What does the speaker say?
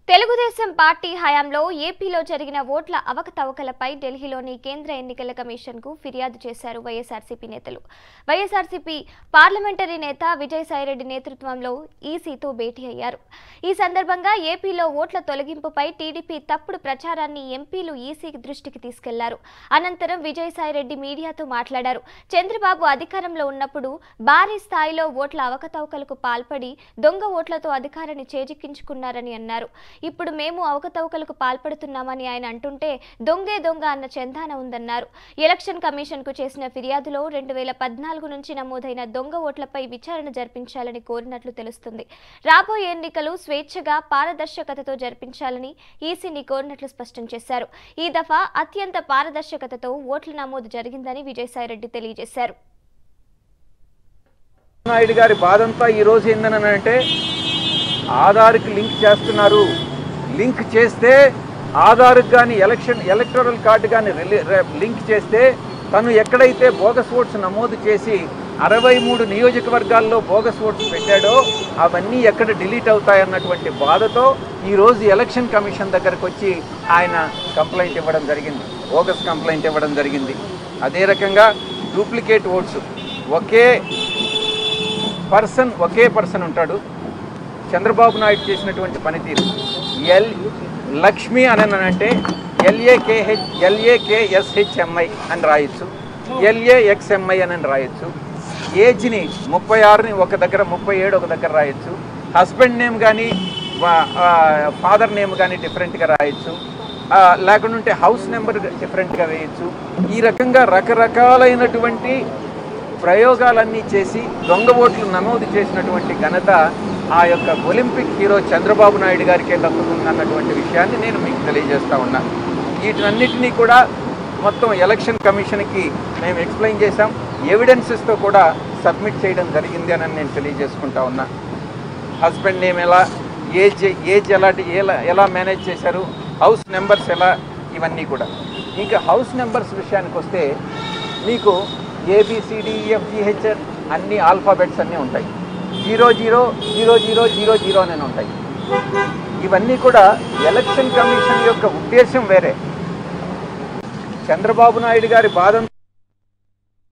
Telugu Desam party హయాంలో ఏపీలో జరిగిన ఓట్ల అవకతవకలపై ఢిల్లీలోని కేంద్ర ఎన్నికల కమిషన్కు ఫిర్యాదు చేశారు వైఎస్ఆర్సీపీ నేతలు వైఎస్ఆర్సీపీ పార్లమెంటరీ నేత విజయసాయిరెడ్డి నేతృత్వంలో ఈసీతో భేటీ అయ్యారు ఈ సందర్భంగా ఏపీలో ఓట్ల తొలగింపుపై టీడీపీ తప్పుడు ప్రచారాన్ని ఎంపీలు ఈసీ దృష్టికి తీసుకెళ్లారు అనంతరం విజయసాయిరెడ్డి మీడియాతో మాట్లాడారు చంద్రబాబు అధికారంలో ఉన్నప్పుడు భారీ స్థాయిలో ఓట్ల అవకతవకలకు పాల్పడి దొంగ ఓట్లతో అధికారాన్ని చేజిక్కించుకున్నారని అన్నారు ఇప్పుడు మేము అవకతవకలకు పాల్పడుతున్నామని ఆయన అంటుంటే దొంగే దొంగ అన్న చందాన ఉందన్నారు ఎలక్షన్ కమిషన్ కు చేసిన ఫిర్యాదులో రెండు వేల పద్నాలుగు నుంచి నమోదైన దొంగ ఓట్లపై విచారణ జరిపించాలని కోరినట్లు తెలుస్తుంది రాబోయే ఎన్నికలు స్వేచ్ఛగా పారదర్శకతతో జరిపించాలని ఈసీని కోరినట్లు స్పష్టం చేశారు ఈ దఫా అత్యంత పారదర్శకతతో ఓట్ల నమోదు జరిగిందని విజయసాయిరెడ్డి తెలియజేశారు నాయుడు గారి బాధంతా ఈ రోజు ఏందని అంటే ఆధార్కి లింక్ చేస్తున్నారు లింక్ చేస్తే ఆధార్కి కానీ ఎలక్షన్ ఎలక్టరల్ కార్డు కానీ లింక్ చేస్తే తను ఎక్కడైతే బోగస్ ఓట్స్ నమోదు చేసి అరవై మూడు నియోజకవర్గాల్లో బోగస్ ఓట్స్ పెట్టాడో అవన్నీ ఎక్కడ డిలీట్ అవుతాయన్నటువంటి బాధతో ఈరోజు ఎలక్షన్ కమిషన్ దగ్గరకు వచ్చి ఆయన కంప్లైంట్ ఇవ్వడం జరిగింది బోగస్ కంప్లైంట్ ఇవ్వడం జరిగింది అదే రకంగా డూప్లికేట్ ఓట్స్ ఒకే పర్సన్ ఒకే పర్సన్ ఉంటాడు చంద్రబాబు నాయుడు చేసినటువంటి పనితీరు ఎల్ లక్ష్మి అని అంటే ఎల్ఏకేహెచ్ ఎల్ఏకేఎస్హెచ్ఎంఐ అని రాయొచ్చు ఎల్ఏఎక్స్ఎంఐ అని రాయొచ్చు ఏజ్ని ముప్పై ఆరుని ఒక దగ్గర ముప్పై ఏడు ఒక దగ్గర రాయొచ్చు హస్బెండ్ నేమ్ కానీ ఫాదర్ నేమ్ కానీ డిఫరెంట్గా రాయొచ్చు ఆ, లేకుండా ఉంటే హౌస్ నెంబర్ డిఫరెంట్గా వేయచ్చు ఈ రకంగా రకరకాలైనటువంటి ప్రయోగాలన్నీ చేసి దొంగ ఓట్లు నమోదు చేసినటువంటి ఘనత ఆ యొక్క ఒలింపిక్ హీరో చంద్రబాబు నాయుడు గారికే దక్కుతుందన్నటువంటి విషయాన్ని నేను మీకు తెలియజేస్తా ఉన్నా వీటన్నిటినీ కూడా మొత్తం ఎలక్షన్ కమిషన్కి మేము ఎక్స్ప్లెయిన్ చేశాం ఎవిడెన్సెస్తో కూడా సబ్మిట్ చేయడం జరిగింది అని నేను తెలియజేసుకుంటా ఉన్నా హస్బెండ్ నేమ్ ఎలా ఏజ్ ఏజ్ ఎలాంటి ఎలా ఎలా మేనేజ్ చేశారు హౌస్ నెంబర్స్ ఎలా ఇవన్నీ కూడా ఇంకా హౌస్ నెంబర్స్ విషయానికి వస్తే మీకు ఏబిసిడిఈఎఫ్జిహెచ్ అన్ని ఆల్ఫాబెట్స్ అన్నీ ఉంటాయి zero zero zero zero zero zero అని ఉంటాయి ఇవన్నీ కూడా ఎలక్షన్ కమిషన్ యొక్క ఉద్దేశం వేరే చంద్రబాబు నాయుడు గారి బాధ